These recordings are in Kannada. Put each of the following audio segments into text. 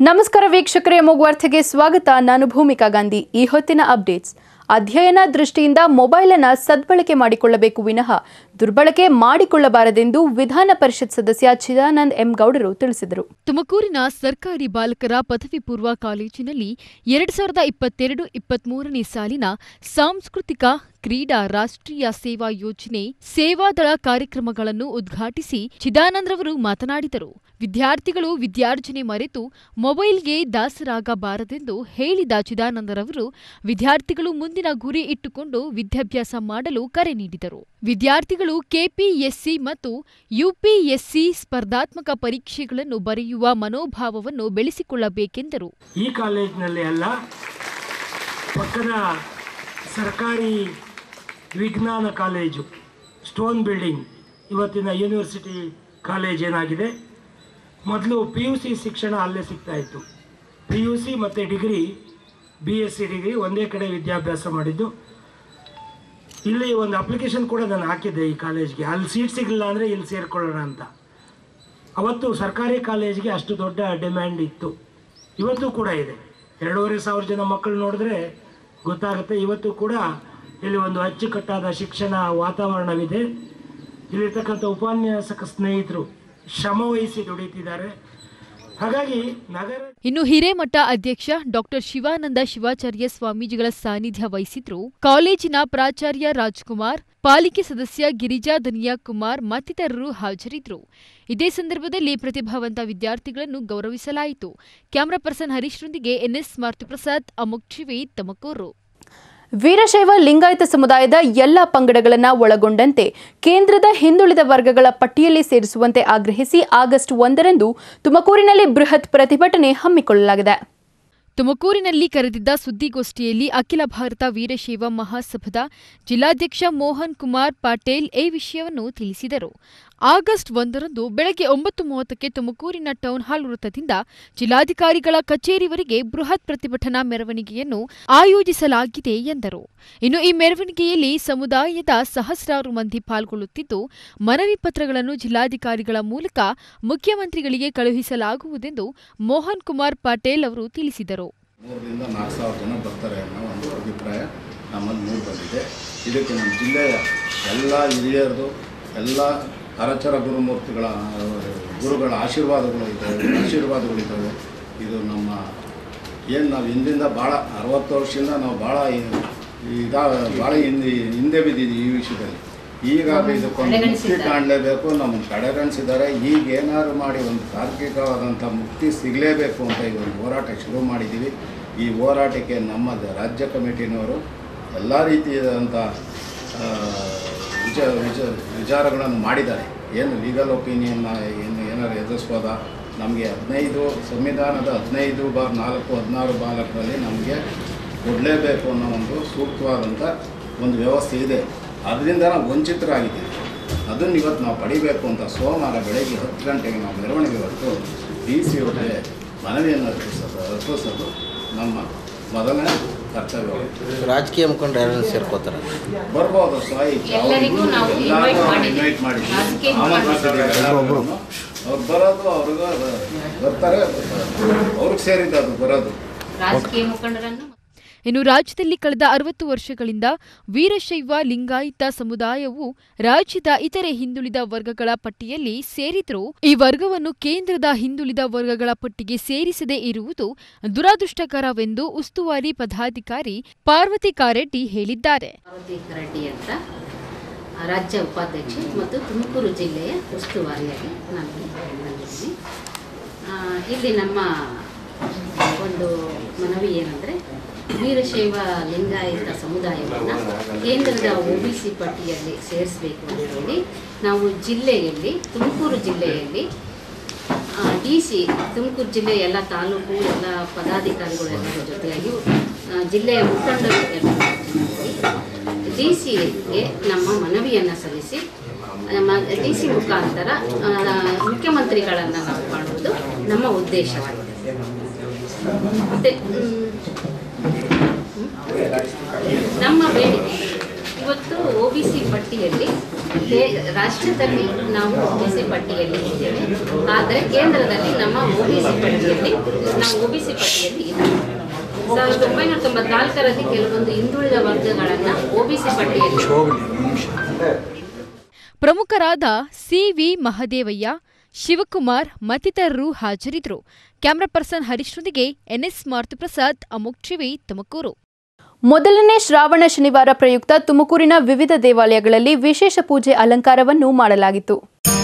ನಮಸ್ಕಾರ ವೀಕ್ಷಕರೇ ಮೂಗುವಾರ್ತೆಗೆ ಸ್ವಾಗತ ನಾನು ಭೂಮಿಕಾ ಗಾಂಧಿ ಈ ಹೊತ್ತಿನ ಅಪ್ಡೇಟ್ಸ್ ಅಧ್ಯಯನ ದೃಷ್ಟಿಯಿಂದ ಮೊಬೈಲ್ ಅನ್ನ ಸದ್ಬಳಕೆ ಮಾಡಿಕೊಳ್ಳಬೇಕು ವಿನಃ ದುರ್ಬಳಕೆ ಮಾಡಿಕೊಳ್ಳಬಾರದೆಂದು ವಿಧಾನ ಪರಿಷತ್ ಸದಸ್ಯ ಚಿದಾನಂದ್ ಎಂ ಗೌಡರು ತಿಳಿಸಿದರು ತುಮಕೂರಿನ ಸರ್ಕಾರಿ ಬಾಲಕರ ಪದವಿ ಪೂರ್ವ ಕಾಲೇಜಿನಲ್ಲಿ ಎರಡ್ ಸಾವಿರದ ಇಪ್ಪತ್ತೆರಡು ಇಪ್ಪತ್ಮೂರನೇ ಸಾಲಿನ ಸಾಂಸ್ಕೃತಿಕ ಕ್ರೀಡಾ ರಾಷ್ಟ್ರೀಯ ಸೇವಾ ಯೋಜನೆ ಸೇವಾದಳ ಕಾರ್ಯಕ್ರಮಗಳನ್ನು ಉದ್ಘಾಟಿಸಿ ಚಿದಾನಂದ್ರವರು ಮಾತನಾಡಿದರು ವಿದ್ಯಾರ್ಥಿಗಳು ವಿದ್ಯಾರ್ಜನೆ ಮರೆತು ಮೊಬೈಲ್ಗೆ ದಾಸರಾಗಬಾರದೆಂದು ಹೇಳಿದ ಚಿದಾನಂದರವರು ವಿದ್ಯಾರ್ಥಿಗಳು ಮುಂದಿನ ಗುರಿ ಇಟ್ಟುಕೊಂಡು ವಿದ್ಯಾಭ್ಯಾಸ ಮಾಡಲು ಕರೆ ನೀಡಿದರು ವಿದ್ಯಾರ್ಥಿಗಳು ಕೆಪಿಎಸ್ಸಿ ಮತ್ತು ಯುಪಿಎಸ್ಸಿ ಸ್ಪರ್ಧಾತ್ಮಕ ಪರೀಕ್ಷೆಗಳನ್ನು ಬರೆಯುವ ಮನೋಭಾವವನ್ನು ಬೆಳೆಸಿಕೊಳ್ಳಬೇಕೆಂದರು ಈ ಕಾಲೇಜಿನಲ್ಲಿ ಅಲ್ಲ ಪಕ್ಕದ ಸರ್ಕಾರಿ ವಿಜ್ಞಾನ ಕಾಲೇಜು ಸ್ಟೋನ್ ಬಿಲ್ಡಿಂಗ್ ಇವತ್ತಿನ ಯೂನಿವರ್ಸಿಟಿ ಕಾಲೇಜ್ ಏನಾಗಿದೆ ಮೊದಲು ಪಿ ಯು ಸಿ ಶಿಕ್ಷಣ ಅಲ್ಲೇ ಸಿಗ್ತಾ ಇತ್ತು ಪಿ ಯು ಸಿ ಮತ್ತು degree B S C degree ಒಂದೇ ಕಡೆ ವಿದ್ಯಾಭ್ಯಾಸ ಮಾಡಿದ್ದು ಇಲ್ಲಿ ಒಂದು ಅಪ್ಲಿಕೇಶನ್ ಕೂಡ ನಾನು ಹಾಕಿದ್ದೆ ಈ ಕಾಲೇಜ್ಗೆ ಅಲ್ಲಿ ಸೀಟ್ ಸಿಗಲಿಲ್ಲ ಅಂದರೆ ಇಲ್ಲಿ ಸೇರಿಕೊಳ್ಳೋಣ ಅಂತ ಅವತ್ತು ಸರ್ಕಾರಿ ಕಾಲೇಜಿಗೆ ಅಷ್ಟು ದೊಡ್ಡ ಡಿಮ್ಯಾಂಡ್ ಇತ್ತು ಇವತ್ತು ಕೂಡ ಇದೆ ಎರಡೂವರೆ ಸಾವಿರ ಜನ ಮಕ್ಕಳು ನೋಡಿದ್ರೆ ಗೊತ್ತಾಗುತ್ತೆ ಇವತ್ತು ಕೂಡ ಇಲ್ಲಿ ಒಂದು ಅಚ್ಚುಕಟ್ಟಾದ ಶಿಕ್ಷಣ ವಾತಾವರಣವಿದೆ ಇಲ್ಲಿರ್ತಕ್ಕಂಥ ಉಪನ್ಯಾಸಕ ಸ್ನೇಹಿತರು ಶ್ರಮವಹಿಸಿ ದುಡಿತಿದ್ದಾರೆ ಹಾಗಾಗಿ ನಗರ ಇನ್ನು ಹಿರೇಮಠ ಅಧ್ಯಕ್ಷ ಡಾಕ್ಟರ್ ಶಿವಾನಂದ ಶಿವಾಚಾರ್ಯ ಸ್ವಾಮೀಜಿಗಳ ಸಾನ್ನಿಧ್ಯ ವಹಿಸಿದ್ರು ಕಾಲೇಜಿನ ಪ್ರಾಚಾರ್ಯ ರಾಜ್ಕುಮಾರ್ ಪಾಲಿಕೆ ಸದಸ್ಯ ಗಿರಿಜಾ ಧನಿಯಾ ಕುಮಾರ್ ಮತ್ತಿತರರು ಹಾಜರಿದ್ದರು ಇದೇ ಸಂದರ್ಭದಲ್ಲಿ ಪ್ರತಿಭಾವಂತ ವಿದ್ಯಾರ್ಥಿಗಳನ್ನು ಗೌರವಿಸಲಾಯಿತು ಕ್ಯಾಮರಾ ಪರ್ಸನ್ ಹರೀಶ್ರೊಂದಿಗೆ ಎನ್ಎಸ್ ಮಾರುತಿಪ್ರಸಾದ್ ಅಮುಕ್ ಟಿವಿ ತುಮಕೂರು ವೀರಶೈವ ಲಿಂಗಾಯತ ಸಮುದಾಯದ ಎಲ್ಲ ಪಂಗಡಗಳನ್ನು ಒಳಗೊಂಡಂತೆ ಕೇಂದ್ರದ ಹಿಂದುಳಿದ ವರ್ಗಗಳ ಪಟ್ಟಿಯಲ್ಲಿ ಸೇರಿಸುವಂತೆ ಆಗ್ರಹಿಸಿ ಆಗಸ್ಟ್ ಒಂದರಂದು ತುಮಕೂರಿನಲ್ಲಿ ಬೃಹತ್ ಪ್ರತಿಭಟನೆ ಹಮ್ಮಿಕೊಳ್ಳಲಾಗಿದೆ ತುಮಕೂರಿನಲ್ಲಿ ಕರೆದಿದ್ದ ಸುದ್ದಿಗೋಷ್ಠಿಯಲ್ಲಿ ಅಖಿಲ ಭಾರತ ವೀರಶೈವ ಮಹಾಸಭಾದ ಜಿಲ್ಲಾಧ್ಯಕ್ಷ ಮೋಹನ್ ಕುಮಾರ್ ಪಾಟೇಲ್ ಈ ವಿಷಯವನ್ನು ತಿಳಿಸಿದರು ಆಗಸ್ಟ್ ಒಂದರಂದು ಬೆಳಗ್ಗೆ ಒಂಬತ್ತು ಮೂವತ್ತಕ್ಕೆ ತುಮಕೂರಿನ ಟೌನ್ ಹಾಲ್ ವೃತ್ತದಿಂದ ಜಿಲ್ಲಾಧಿಕಾರಿಗಳ ಕಚೇರಿವರೆಗೆ ಬೃಹತ್ ಪ್ರತಿಭಟನಾ ಮೆರವಣಿಗೆಯನ್ನು ಆಯೋಜಿಸಲಾಗಿದೆ ಎಂದರು ಇನ್ನು ಈ ಮೆರವಣಿಗೆಯಲ್ಲಿ ಸಮುದಾಯದ ಸಹಸ್ರಾರು ಮಂದಿ ಪಾಲ್ಗೊಳ್ಳುತ್ತಿದ್ದು ಮನವಿ ಪತ್ರಗಳನ್ನು ಜಿಲ್ಲಾಧಿಕಾರಿಗಳ ಮೂಲಕ ಮುಖ್ಯಮಂತ್ರಿಗಳಿಗೆ ಕಳುಹಿಸಲಾಗುವುದೆಂದು ಮೋಹನ್ ಕುಮಾರ್ ಪಾಟೇಲ್ ಅವರು ತಿಳಿಸಿದರು ಮೂರರಿಂದ ನಾಲ್ಕು ಸಾವಿರ ಜನ ಬರ್ತಾರೆ ಅನ್ನೋ ಒಂದು ಅಭಿಪ್ರಾಯ ನಮ್ಮಲ್ಲಿ ಮೂಡಿ ಬಂದಿದೆ ಇದಕ್ಕೆ ನಮ್ಮ ಜಿಲ್ಲೆಯ ಎಲ್ಲ ಹಿರಿಯರದು ಎಲ್ಲ ಹರಚರ ಗುರುಮೂರ್ತಿಗಳ ಆ, ಗುರುಗಳ ಆಶೀರ್ವಾದಗಳು ಇದ್ದಾವೆ ಆಶೀರ್ವಾದಗಳಿದ್ದಾವೆ ಇದು ನಮ್ಮ ಏನು ನಾವು ಹಿಂದಿಂದ ಭಾಳ ಅರವತ್ತು ವರ್ಷದಿಂದ ನಾವು ಭಾಳ ಇದಾ ಭಾಳ ಹಿಂದೆ ಹಿಂದೆ ಬಿದ್ದಿದ್ದೀವಿ ಈ ವಿಷಯದಲ್ಲಿ ಈಗ ಇದಕ್ಕೊಂದು ಮುಕ್ತಿ ಕಾಣಲೇಬೇಕು ನಮ್ಮ ಕಡೆಗಣಿಸಿದ್ದಾರೆ ಈಗ ಏನಾದ್ರು ಮಾಡಿ ಒಂದು ತಾರ್ಕಿಕವಾದಂಥ ಮುಕ್ತಿ ಸಿಗಲೇಬೇಕು ಅಂತ ಈ ಒಂದು ಹೋರಾಟ ಶುರು ಮಾಡಿದ್ದೀವಿ ಈ ಹೋರಾಟಕ್ಕೆ ನಮ್ಮ ದ- ರಾಜ್ಯ ಕಮಿಟಿನವರು ಎಲ್ಲ ರೀತಿಯಾದಂಥ ಆ, ವಿಚ ವಿಚ ವಿಚಾರಗಳನ್ನು ಮಾಡಿದ್ದಾರೆ ಏನು ಲೀಗಲ್ ಒಪಿನಿಯನ್ನ ಏನು ಏನಾದ್ರು ಎದುರಿಸ್ಬೋದಾ ನಮಗೆ ಹದಿನೈದು ಸಂವಿಧಾನದ ಹದಿನೈದು ಬಾರ್ ನಾಲ್ಕು ಹದಿನಾರು ಬಾಲಕರಲ್ಲಿ ನಮಗೆ ಕೊಡಲೇಬೇಕು ಅನ್ನೋ ಒಂದು ಸೂಕ್ತವಾದಂಥ ಒಂದು ವ್ಯವಸ್ಥೆ ಇದೆ ಅದರಿಂದ ನಾವು ವಂಚಿತರಾಗಿದ್ದೀವಿ ಅದನ್ನು ಇವತ್ತು ನಾವು ಪಡಿಬೇಕು ಅಂತ ಸೋಮವಾರ ಬೆಳಗ್ಗೆ ಹತ್ತು ಗಂಟೆಗೆ ನಾವು ಮೆರವಣಿಗೆ ಹೊರಟು ಡಿ ಸಿ ಅವರಿಗೆ ಮನವಿಯನ್ನು ಅರ್ಪಿಸೋದು ಅರ್ಪಿಸೋದು ನಮ್ಮ ಮೊದಲನೇ ಕರ್ತವ್ಯ ರಾಜಕೀಯ ಮುಖಂಡರು ಯಾರು ಸೇರ್ಕೋತಾರೆ ಬರ್ಬೋದು ಸಾಯಿ ಎಲ್ಲರಿಗೂ ನಾವು invite ಮಾಡಿದ್ದೀವಿ. ಇನ್ವೈಟ್ ಮಾಡಿದ್ದೀವಿ ರಾಜಕೀಯ ಆಮಂತ್ರಿಸಿದ್ದೀವಿ ಎಲ್ಲರನ್ನೂ. ಅವ್ರು ಬರೋದು ಅವ್ರಿಗೆ ಬರ್ತಾರೆ ಅವ್ರಿಗೆ ಸೇರಿದ್ದು ಅದು ಬರೋದು ರಾಜಕೀಯ ಮುಖಂಡರನ್ನು ಇನ್ನು ರಾಜ್ಯದಲ್ಲಿ ಕಳೆದ ಅರವತ್ತು ವರ್ಷಗಳಿಂದ ವೀರಶೈವ ಲಿಂಗಾಯತ ಸಮುದಾಯವು ರಾಜ್ಯದ ಇತರೆ ಹಿಂದುಳಿದ ವರ್ಗಗಳ ಪಟ್ಟಿಯಲ್ಲಿ ಸೇರಿದ್ರೂ ಈ ವರ್ಗವನ್ನು ಕೇಂದ್ರದ ಹಿಂದುಳಿದ ವರ್ಗಗಳ ಪಟ್ಟಿಗೆ ಸೇರಿಸದೇ ಇರುವುದು ದುರಾದೃಷ್ಟಕರವೆಂದು ಉಸ್ತುವಾರಿ ಪದಾಧಿಕಾರಿ ಪಾರ್ವತಿ ಕಾರೆಡ್ಡಿ ಹೇಳಿದ್ದಾರೆ ಪಾರ್ವತಿ ಕರಡ್ಡಿ ಅಂತ ಆ, ರಾಜ್ಯ ಉಪಾಧ್ಯಕ್ಷೆ ಮತ್ತು ತುಮಕೂರು ಜಿಲ್ಲೆಯ ಉಸ್ತುವಾರಿಯಾಗಿ ನಾನು ಬಂದಿದ್ದೀನಿ ಆ, ಇಲ್ಲಿ ನಮ್ಮ ಒಂದು ಮನವಿ ಏನಂದರೆ ವೀರಶೈವ ಲಿಂಗಾಯತ ಸಮುದಾಯವನ್ನು ಕೇಂದ್ರದ ಒ ಬಿ ಸಿ ಪಟ್ಟಿಯಲ್ಲಿ ಸೇರಿಸಬೇಕು ಅಂತ ಹೇಳಿ ನಾವು ಜಿಲ್ಲೆಯಲ್ಲಿ ತುಮಕೂರು ಜಿಲ್ಲೆಯಲ್ಲಿ ಡಿ ಸಿ ತುಮಕೂರು ಜಿಲ್ಲೆಯ ಎಲ್ಲ ತಾಲೂಕು ಎಲ್ಲ ಪದಾಧಿಕಾರಿಗಳು ಎಲ್ಲರ ಜೊತೆಯಾಗಿ ಆ, ಜಿಲ್ಲೆಯ ಮುಖಂಡರು ಎಲ್ಲರ ಜೊತೆಯಾಗಿ ಡಿ ಸಿಗೆ ನಮ್ಮ ಮನವಿಯನ್ನು ಸಲ್ಲಿಸಿ ಡಿ ಸಿ ಮುಖಾಂತರ ಆ, ಮುಖ್ಯಮಂತ್ರಿಗಳನ್ನು ನಾವು ಕಾಣುವುದು ನಮ್ಮ ಉದ್ದೇಶವಾಗಿದೆ ಮತ್ತೆ ಮ್, ನಮ್ಮ ಬೇಡಿಕೆ ಇವತ್ತು ಒ ಬಿ ಸಿ ಪಟ್ಟಿಯಲ್ಲಿ ದೇ- ರಾಷ್ಟ್ರದಲ್ಲಿ ನಾವು ಒ ಬಿ ಸಿ ಪಟ್ಟಿಯಲ್ಲಿ ಇದ್ದೇವೆ ಆದರೆ ಕೇಂದ್ರದಲ್ಲಿ ನಮ್ಮ ಒ ಬಿ ಸಿ ಪಟ್ಟಿಯಲ್ಲಿ ನಾವು ಒ ಬಿ ಸಿ ಪಟ್ಟಿಯಲ್ಲಿ ಇದ್ದೇವೆ ಸಾವಿರದ ಒಂಬೈನೂರ ತೊಂಬತ್ನಾಲ್ಕರಲ್ಲಿ ಕೆಲವೊಂದು ಹಿಂದುಳಿದ ವರ್ಗಗಳನ್ನು ಒ ಬಿ ಸಿ ಪಟ್ಟಿಯಲ್ಲಿ ಪ್ರಮುಖರಾದ ಸಿವಿ ಮಹದೇವಯ್ಯ ಶಿವಕುಮಾರ್ ಮತ್ತಿತರರು ಹಾಜರಿದ್ದರು ಕ್ಯಾಮರಾ ಪರ್ಸನ್ ಹರೀಶ್ರೊಂದಿಗೆ ಎನ್ಎಸ್ ಮಾರುತಿಪ್ರಸಾದ್ ಅಮೋಕ್ ಟಿವಿ ತುಮಕೂರು ಮೊದಲನೇ ಶ್ರಾವಣ ಶನಿವಾರ ಪ್ರಯುಕ್ತ ತುಮಕೂರಿನ ವಿವಿಧ ದೇವಾಲಯಗಳಲ್ಲಿ ವಿಶೇಷ ಪೂಜೆ ಅಲಂಕಾರವನ್ನು ಮಾಡಲಾಗಿತ್ತು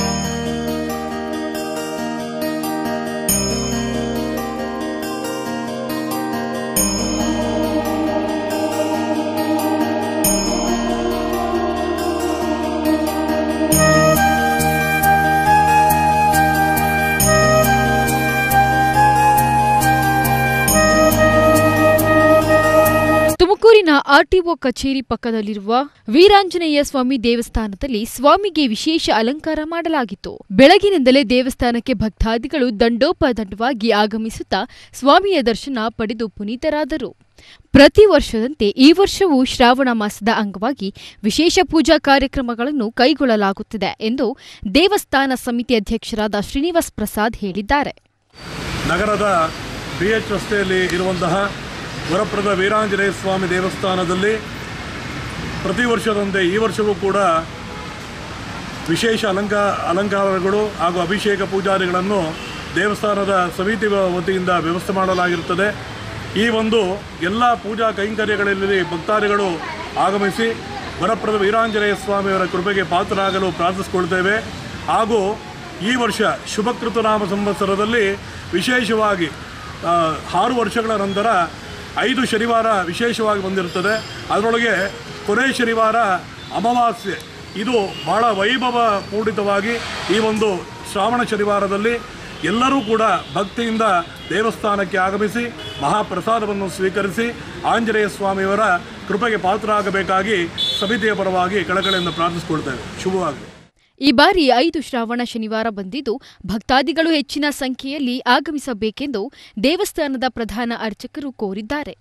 ತುಮಕೂರಿನ ಆರ್ಟಿಒ ಕಚೇರಿ ಪಕ್ಕದಲ್ಲಿರುವ ವೀರಾಂಜನೇಯ ಸ್ವಾಮಿ ದೇವಸ್ಥಾನದಲ್ಲಿ ಸ್ವಾಮಿಗೆ ವಿಶೇಷ ಅಲಂಕಾರ ಮಾಡಲಾಗಿತ್ತು ಬೆಳಗಿನಿಂದಲೇ ದೇವಸ್ಥಾನಕ್ಕೆ ಭಕ್ತಾದಿಗಳು ದಂಡೋಪದಂಡವಾಗಿ ಆಗಮಿಸುತ್ತಾ ಸ್ವಾಮಿಯ ದರ್ಶನ ಪಡೆದು ಪುನೀತರಾದರು ಪ್ರತಿ ವರ್ಷದಂತೆ ಈ ವರ್ಷವೂ ಶ್ರಾವಣ ಮಾಸದ ಅಂಗವಾಗಿ ವಿಶೇಷ ಪೂಜಾ ಕಾರ್ಯಕ್ರಮಗಳನ್ನು ಕೈಗೊಳ್ಳಲಾಗುತ್ತಿದೆ ಎಂದು ದೇವಸ್ಥಾನ ಸಮಿತಿ ಅಧ್ಯಕ್ಷರಾದ ಶ್ರೀನಿವಾಸ್ ಪ್ರಸಾದ್ ಹೇಳಿದ್ದಾರೆ ನಗರದ ಬಿ ಎಚ್ ರಸ್ತೆಯಲ್ಲಿ ಇರುವಂತಹ ವರಪ್ರದ ವೀರಾಂಜನೇಯ ಸ್ವಾಮಿ ದೇವಸ್ಥಾನದಲ್ಲಿ ಪ್ರತಿ ವರ್ಷದಂತೆ ಈ ವರ್ಷವೂ ಕೂಡ ವಿಶೇಷ ಅಲಂಕ ಅಲಂಕಾರಗಳು ಹಾಗೂ ಅಭಿಷೇಕ ಪೂಜಾದಿಗಳನ್ನು ದೇವಸ್ಥಾನದ ಸಮಿತಿ ವತಿಯಿಂದ ವ್ಯವಸ್ಥೆ ಮಾಡಲಾಗಿರುತ್ತದೆ ಈ ಒಂದು ಎಲ್ಲ ಪೂಜಾ ಕೈಂಕರ್ಯಗಳಲ್ಲಿ ಭಕ್ತಾದಿಗಳು ಆಗಮಿಸಿ ವರಪ್ರದ ವೀರಾಂಜನೇಯ ಸ್ವಾಮಿಯವರ ಕೃಪೆಗೆ ಪಾತ್ರರಾಗಲು ಪ್ರಾರ್ಥಿಸಿಕೊಳ್ತೇವೆ ಹಾಗೂ ಈ ವರ್ಷ ಶುಭಕೃತನಾಮ ಸಂವತ್ಸರದಲ್ಲಿ ವಿಶೇಷವಾಗಿ ಆ, ಆರು ವರ್ಷಗಳ ನಂತರ ಐದು ಶನಿವಾರ ವಿಶೇಷವಾಗಿ ಬಂದಿರುತ್ತದೆ ಅದರೊಳಗೆ ಕೊನೆ ಶನಿವಾರ ಅಮಾವಾಸ್ಯೆ ಇದು ಬಹಳ ವೈಭವ ಪೂರಿತವಾಗಿ ಈ ಒಂದು ಶ್ರಾವಣ ಶನಿವಾರದಲ್ಲಿ ಎಲ್ಲರೂ ಕೂಡ ಭಕ್ತಿಯಿಂದ ದೇವಸ್ಥಾನಕ್ಕೆ ಆಗಮಿಸಿ ಮಹಾಪ್ರಸಾದವನ್ನು ಸ್ವೀಕರಿಸಿ ಆಂಜನೇಯ ಸ್ವಾಮಿಯವರ ಕೃಪೆಗೆ ಪಾತ್ರರಾಗಬೇಕಾಗಿ ಸಮಿತಿಯ ಪರವಾಗಿ ಕಳಕಳಿಯಿಂದ ಪ್ರಾರ್ಥಿಸಿಕೊಳ್ತೇವೆ ಶುಭವಾಗಲಿ ಈ ಬಾರಿ ಐದು ಶ್ರಾವಣ ಶನಿವಾರ ಬಂದಿದ್ದು ಭಕ್ತಾದಿಗಳು ಹೆಚ್ಚಿನ ಸಂಖ್ಯೆಯಲ್ಲಿ ಆಗಮಿಸಬೇಕೆಂದು ದೇವಸ್ಥಾನದ ಪ್ರಧಾನ ಅರ್ಚಕರು ಕೋರಿದ್ದಾರೆ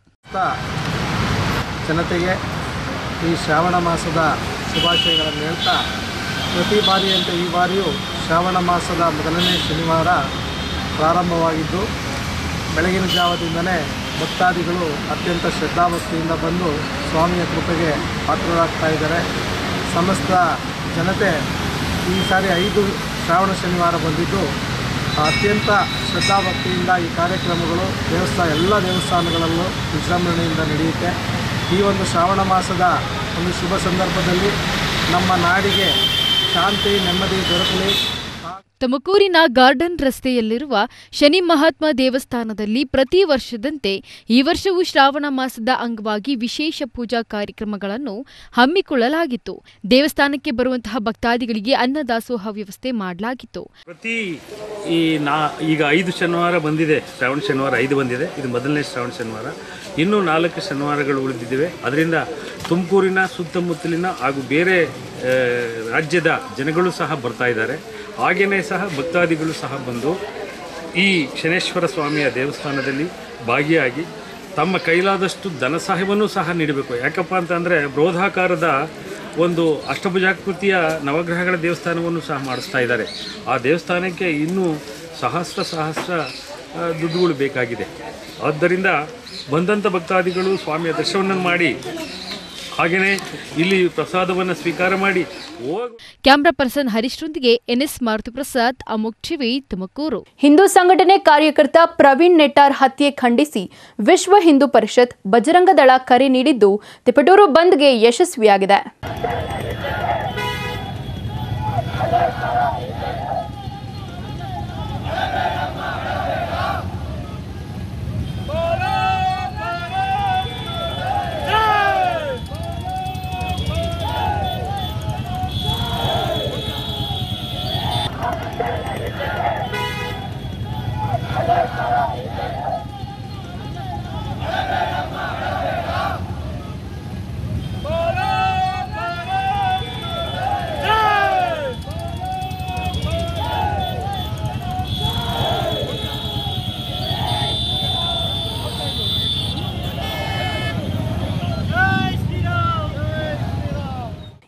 ಜನತೆಗೆ ಈ ಶ್ರಾವಣ ಮಾಸದ ಶುಭಾಶಯಗಳನ್ನು ಹೇಳ್ತಾ ಪ್ರತಿ ಬಾರಿಯಂತೆ ಈ ಬಾರಿಯೂ ಶ್ರಾವಣ ಮಾಸದ ಮೊದಲನೇ ಶನಿವಾರ ಪ್ರಾರಂಭವಾಗಿದ್ದು ಬೆಳಗಿನ ಜಾವದಿಂದಲೇ ಭಕ್ತಾದಿಗಳು ಅತ್ಯಂತ ಶ್ರದ್ಧಾಭಕ್ತಿಯಿಂದ ಬಂದು ಸ್ವಾಮಿಯ ಕೃಪೆಗೆ ಪಾತ್ರರಾಗ್ತಾ ಇದ್ದಾರೆ ಸಮಸ್ತ ಜನತೆ ಈ ಸಾರಿ ಐದು ಶ್ರಾವಣ ಶನಿವಾರ ಬಂದಿದ್ದು ಅತ್ಯಂತ ಶ್ರದ್ಧಾಭಕ್ತಿಯಿಂದ ಈ ಕಾರ್ಯಕ್ರಮಗಳು ದೇವಸ್ಥಾನ ಎಲ್ಲ ದೇವಸ್ಥಾನಗಳಲ್ಲೂ ವಿಜೃಂಭಣೆಯಿಂದ ನಡೆಯುತ್ತೆ ಈ ಒಂದು ಶ್ರಾವಣ ಮಾಸದ ಒಂದು ಶುಭ ಸಂದರ್ಭದಲ್ಲಿ ನಮ್ಮ ನಾಡಿಗೆ ಶಾಂತಿ ನೆಮ್ಮದಿ ದೊರಕಲಿ ತುಮಕೂರಿನ ಗಾರ್ಡನ್ ರಸ್ತೆಯಲ್ಲಿರುವ ಶನಿ ಮಹಾತ್ಮ ದೇವಸ್ಥಾನದಲ್ಲಿ ಪ್ರತಿ ವರ್ಷದಂತೆ ಈ ವರ್ಷವೂ ಶ್ರಾವಣ ಮಾಸದ ಅಂಗವಾಗಿ ವಿಶೇಷ ಪೂಜಾ ಕಾರ್ಯಕ್ರಮಗಳನ್ನು ಹಮ್ಮಿಕೊಳ್ಳಲಾಗಿತ್ತು ದೇವಸ್ಥಾನಕ್ಕೆ ಬರುವಂತಹ ಭಕ್ತಾದಿಗಳಿಗೆ ಅನ್ನದಾಸೋಹ ವ್ಯವಸ್ಥೆ ಮಾಡಲಾಗಿತ್ತು ಪ್ರತಿ ಈ ನಾ ಈಗ ಐದು ಶನಿವಾರ ಬಂದಿದೆ ಶ್ರಾವಣ ಶನಿವಾರ ಐದು ಬಂದಿದೆ ಇದು ಮೊದಲನೇ ಶ್ರಾವಣ ಶನಿವಾರ ಇನ್ನೂ ನಾಲ್ಕು ಶನಿವಾರಗಳು ಉಳಿದಿವೆ ಅದರಿಂದ ತುಮಕೂರಿನ ಸುತ್ತಮುತ್ತಲಿನ ಹಾಗೂ ಬೇರೆ ಆ, ರಾಜ್ಯದ ಜನಗಳು ಸಹ ಬರ್ತಾ ಇದ್ದಾರೆ ಹಾಗೆಯೇ ಸಹ ಭಕ್ತಾದಿಗಳು ಸಹ ಬಂದು ಈ ಶನೇಶ್ವರ ಸ್ವಾಮಿಯ ದೇವಸ್ಥಾನದಲ್ಲಿ ಭಾಗಿಯಾಗಿ ತಮ್ಮ ಕೈಲಾದಷ್ಟು ಧನ ಸಹಾಯವನ್ನು ಸಹ ನೀಡಬೇಕು ಯಾಕಪ್ಪ ಅಂತಂದರೆ ಬೃಹದಾಕಾರದ ಒಂದು ಅಷ್ಟಭುಜಾಕೃತಿಯ ನವಗ್ರಹಗಳ ದೇವಸ್ಥಾನವನ್ನು ಸಹ ಮಾಡಿಸ್ತಾ ಇದ್ದಾರೆ ಆ ದೇವಸ್ಥಾನಕ್ಕೆ ಇನ್ನೂ ಸಹಸ್ರ ಸಹಸ್ರ ಆ, ದುಡ್ಡುಗಳು ಬೇಕಾಗಿದೆ ಆದ್ದರಿಂದ ಬಂದಂಥ ಭಕ್ತಾದಿಗಳು ಸ್ವಾಮಿಯ ದರ್ಶನವನ್ನು ಮಾಡಿ ಹಾಗೆಯೇ ಇಲ್ಲಿ ಪ್ರಸಾದವನ್ನು ಸ್ವೀಕಾರ ಮಾಡಿ ಹೋಗ್ ಕ್ಯಾಮ್ರಾ ಪರ್ಸನ್ ಹರೀಶ್ರೊಂದಿಗೆ ಎನ್ಎಸ್ ಮಾರುತಿಪ್ರಸಾದ್ ಅಮುಕ್ ಟಿವಿ ತುಮಕೂರು ಹಿಂದೂ ಸಂಘಟನೆ ಕಾರ್ಯಕರ್ತ ಪ್ರವೀಣ್ ನೆಟ್ಟಾರ್ ಹತ್ಯೆ ಖಂಡಿಸಿ ವಿಶ್ವ ಹಿಂದೂ ಪರಿಷತ್ ಬಜರಂಗ ದಳ ಕರೆ ನೀಡಿದ್ದು ತಿಪಟೂರು ಬಂದ್ಗೆ ಯಶಸ್ವಿಯಾಗಿದೆ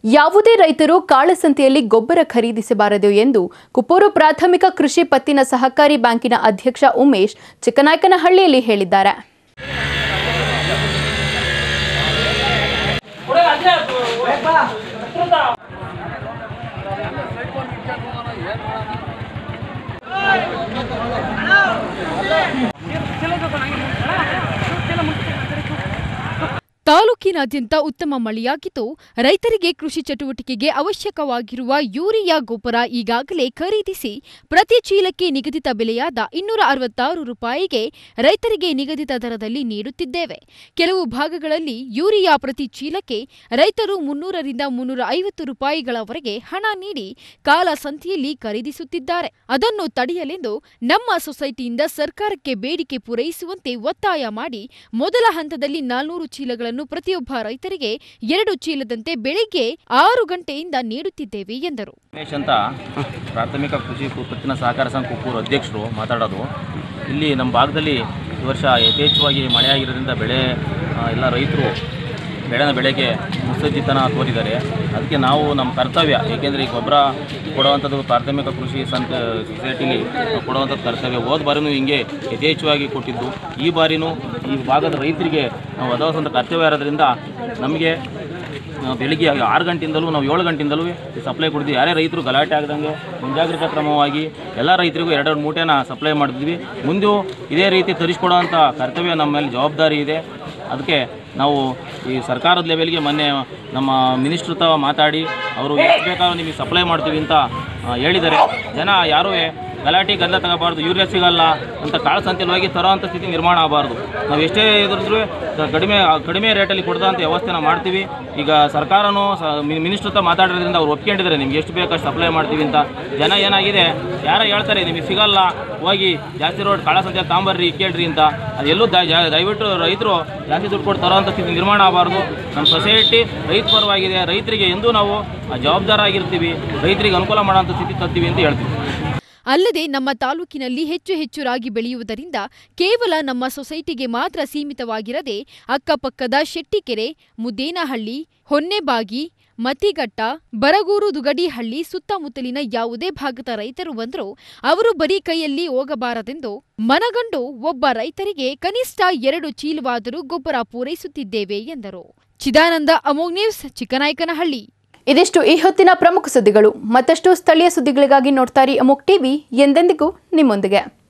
ಯಾವುದೇ ರೈತರು ಕಾಳಸಂತೆಯಲ್ಲಿ ಗೊಬ್ಬರ ಖರೀದಿಸಬಾರದು ಎಂದು ಕುಪ್ಪೂರು ಪ್ರಾಥಮಿಕ ಕೃಷಿ ಪತ್ತಿನ ಸಹಕಾರಿ ಬ್ಯಾಂಕಿನ ಅಧ್ಯಕ್ಷ ಉಮೇಶ್ ಚಿಕ್ಕನಾಯಕನಹಳ್ಳಿಯಲ್ಲಿ ಹೇಳಿದ್ದಾರೆ ತಾಲೂಕಿನಾದ್ಯಂತ ಉತ್ತಮ ಮಳೆಯಾಗಿದ್ದು ರೈತರಿಗೆ ಕೃಷಿ ಚಟುವಟಿಕೆಗೆ ಅವಶ್ಯಕವಾಗಿರುವ ಯೂರಿಯಾ ಗೊಬ್ಬರ ಈಗಾಗಲೇ ಖರೀದಿಸಿ ಪ್ರತಿ ಚೀಲಕ್ಕೆ ನಿಗದಿತ ಬೆಲೆಯಾದ ಇನ್ನೂರ ಅರವತ್ತಾರು ರೂಪಾಯಿಗೆ ರೈತರಿಗೆ ನಿಗದಿತ ದರದಲ್ಲಿ ನೀಡುತ್ತಿದ್ದೇವೆ ಕೆಲವು ಭಾಗಗಳಲ್ಲಿ ಯೂರಿಯಾ ಪ್ರತಿ ಚೀಲಕ್ಕೆ ರೈತರು ಮುನ್ನೂರರಿಂದ ಮುನ್ನೂರ ಐವತ್ತು ರೂಪಾಯಿಗಳವರೆಗೆ ಹಣ ನೀಡಿ ಕಾಲ ಸಂತೆಯಲ್ಲಿ ಖರೀದಿಸುತ್ತಿದ್ದಾರೆ ಅದನ್ನು ತಡೆಯಲೆಂದು ನಮ್ಮ ಸೊಸೈಟಿಯಿಂದ ಸರ್ಕಾರಕ್ಕೆ ಬೇಡಿಕೆ ಪೂರೈಸುವಂತೆ ಒತ್ತಾಯ ಮಾಡಿ ಮೊದಲ ಹಂತದಲ್ಲಿ ನಾಲ್ನೂರು ಚೀಲಗಳನ್ನು ಪ್ರತಿಯೊಬ್ಬ ರೈತರಿಗೆ ಎರಡು ಚೀಲದಂತೆ ಬೆಳಿಗ್ಗೆ ಆರು ಗಂಟೆಯಿಂದ ನೀಡುತ್ತಿದ್ದೇವೆ ಎಂದರು ಉಮೇಶ್ ಅಂತ ಪ್ರಾಥಮಿಕ ಕೃಷಿ ಪತ್ತಿನ ಸಹಕಾರ ಸಂಘ ಕುಪ್ಪೂರು ಅಧ್ಯಕ್ಷರು ಮಾತಾಡೋದು ಇಲ್ಲಿ ನಮ್ಮ ಭಾಗದಲ್ಲಿ ಈ ವರ್ಷ ಯಥೇಚ್ಛವಾಗಿ ಮಳೆಯಾಗಿರೋದ್ರಿಂದ ಬೆಳೆ ಆ, ಎಲ್ಲ ರೈತರು ಬೆಳೆನ ಬೆಳೆಗೆ ಮುಸ್ಸಜ್ಜಿತನ ತೋರಿದ್ದಾರೆ ಅದಕ್ಕೆ ನಾವು ನಮ್ಮ ಕರ್ತವ್ಯ ಏಕೆಂದರೆ ಈ ಗೊಬ್ಬರ ಕೊಡುವಂಥದ್ದು ಪ್ರಾಥಮಿಕ ಕೃಷಿ ಸಂತ ಸೊಸೈಟಿಲಿ ಕೊಡುವಂಥದ್ದು ಕರ್ತವ್ಯ ಹೋದ ಬಾರಿನೂ ಹಿಂಗೆ ಯಥೇಚ್ಛವಾಗಿ ಕೊಟ್ಟಿದ್ದು ಈ ಬಾರಿನೂ ಈ ಭಾಗದ ರೈತರಿಗೆ ನಾವು ಒದಗಿಸುವಂಥ ಕರ್ತವ್ಯ ಇರೋದ್ರಿಂದ ನಮಗೆ ನಾವು ಬೆಳಿಗ್ಗೆ ಆರು ಗಂಟೆಯಿಂದಲೂ ನಾವು ಏಳು ಗಂಟೆಯಿಂದಲೂ ಸಪ್ಲೈ ಕೊಡ್ತೀವಿ ಯಾರೇ ರೈತರು ಗಲಾಟೆ ಆಗದಂಗೆ ಮುಂಜಾಗ್ರತಾ ಕ್ರಮವಾಗಿ ಎಲ್ಲ ರೈತರಿಗೂ ಎರಡೆರಡು ಮೂಟೆನ ಸಪ್ಲೈ ಮಾಡಿದ್ವಿ ಮುಂದೂ ಇದೇ ರೀತಿ ತರಿಸ್ಕೊಡೋವಂಥ ಕರ್ತವ್ಯ ನಮ್ಮ ಮೇಲೆ ಜವಾಬ್ದಾರಿ ಇದೆ ಅದಕ್ಕೆ ನಾವು ಈ ಸರ್ಕಾರದ ಲೆವೆಲ್ಗೆ ಮೊನ್ನೆ ನಮ್ಮ ಮಿನಿಸ್ಟ್ರ್ ತಾವ ಮಾತಾಡಿ ಅವರು ಎಷ್ಟು ಬೇಕಾದ್ರೂ ನಿಮಗೆ ಸಪ್ಲೈ ಮಾಡ್ತೀವಿ ಅಂತ ಆ, ಹೇಳಿದ್ದಾರೆ ಜನ ಯಾರೂ ಗಲಾಟೆ ಗದ್ದಲ ತಗೋಬಾರ್ದು ಯೂರಿಯಾ ಸಿಗಲ್ಲ ಅಂತ ಕಾಳಸಂತೆಯಲ್ಲಿ ಹೋಗಿ ತರೋವಂಥ ಸ್ಥಿತಿ ನಿರ್ಮಾಣ ಆಗಬಾರ್ದು ನಾವು ಎಷ್ಟೇ ಇದ್ರೂ ಕಡಿಮೆ ಕಡಿಮೆ ರೇಟಲ್ಲಿ ಕೊಡ್ದಂಥ ವ್ಯವಸ್ಥೆನ ಮಾಡ್ತೀವಿ ಈಗ ಸರ್ಕಾರನೂ ಸ ಮಿನಿಸ್ಟ್ರ್ ಹತ್ರ ಮಾತಾಡಿರೋದ್ರಿಂದ ಅವ್ರು ಒಪ್ಕೊಂಡಿದ್ದಾರೆ ನಿಮ್ಗೆ ಎಷ್ಟು ಬೇಕು ಅಷ್ಟು ಸಪ್ಲೈ ಮಾಡ್ತೀವಿ ಅಂತ ಜನ ಏನಾಗಿದೆ ಯಾರೋ ಹೇಳ್ತಾರೆ ನಿಮಗೆ ಸಿಗಲ್ಲ ಹೋಗಿ ಜಾಸ್ತಿ ರೋಡ್ ಕಾಳಸಂತೆ ತಾಂಬರ್ರಿ ಕೇಳ್ರಿ ಅಂತ ಅದೆಲ್ಲೂ ದ- ಜಾ- ದಯವಿಟ್ಟು ರೈತರು ಜಾಸ್ತಿ ದುಡ್ಡು ಕೊಟ್ಟು ತರೋವಂಥ ಸ್ಥಿತಿ ನಿರ್ಮಾಣ ಆಗಬಾರ್ದು ನಮ್ಮ ಸೊಸೈಟಿ ರೈತ ಪರವಾಗಿದೆ ರೈತರಿಗೆ ಎಂದೂ ನಾವು ಜವಾಬ್ದಾರಾಗಿರ್ತೀವಿ ರೈತರಿಗೆ ಅನುಕೂಲ ಮಾಡೋಂಥ ಸ್ಥಿತಿ ತರ್ತೀವಿ ಅಂತ ಹೇಳ್ತೀವಿ ಅಲ್ಲದೆ ನಮ್ಮ ತಾಲೂಕಿನಲ್ಲಿ ಹೆಚ್ಚು ಹೆಚ್ಚು ರಾಗಿ ಬೆಳೆಯುವುದರಿಂದ ಕೇವಲ ನಮ್ಮ ಸೊಸೈಟಿಗೆ ಮಾತ್ರ ಸೀಮಿತವಾಗಿರದೆ ಅಕ್ಕಪಕ್ಕದ ಶೆಟ್ಟಿಕೆರೆ ಮುದ್ದೇನಹಳ್ಳಿ ಹೊನ್ನೆಬಾಗಿ ಮತಿಘಟ್ಟ ಬರಗೂರು ದುಗಡಿಹಳ್ಳಿ ಸುತ್ತಮುತ್ತಲಿನ ಯಾವುದೇ ಭಾಗದ ರೈತರು ಬಂದರೂ ಅವರು ಬರೀ ಕೈಯಲ್ಲಿ ಹೋಗಬಾರದೆಂದು ಮನಗಂಡು ಒಬ್ಬ ರೈತರಿಗೆ ಕನಿಷ್ಠ ಎರಡು ಚೀಲವಾದರೂ ಗೊಬ್ಬರ ಪೂರೈಸುತ್ತಿದ್ದೇವೆ ಎಂದರು ಚಿದಾನಂದ ಅಮೋಘ್ ನ್ಯೂಸ್ ಚಿಕ್ಕನಾಯಕನಹಳ್ಳಿ ಇದಿಷ್ಟು ಈ ಹೊತ್ತಿನ ಪ್ರಮುಖ ಸುದ್ದಿಗಳು ಮತ್ತಷ್ಟು ಸ್ಥಳೀಯ ಸುದ್ದಿಗಳಿಗಾಗಿ ನೋಡ್ತಾ ಇರಿ ಅಮೋಕ್ ಟಿವಿ ಎಂದೆಂದಿಗೂ ನಿಮ್ಮೊಂದಿಗೆ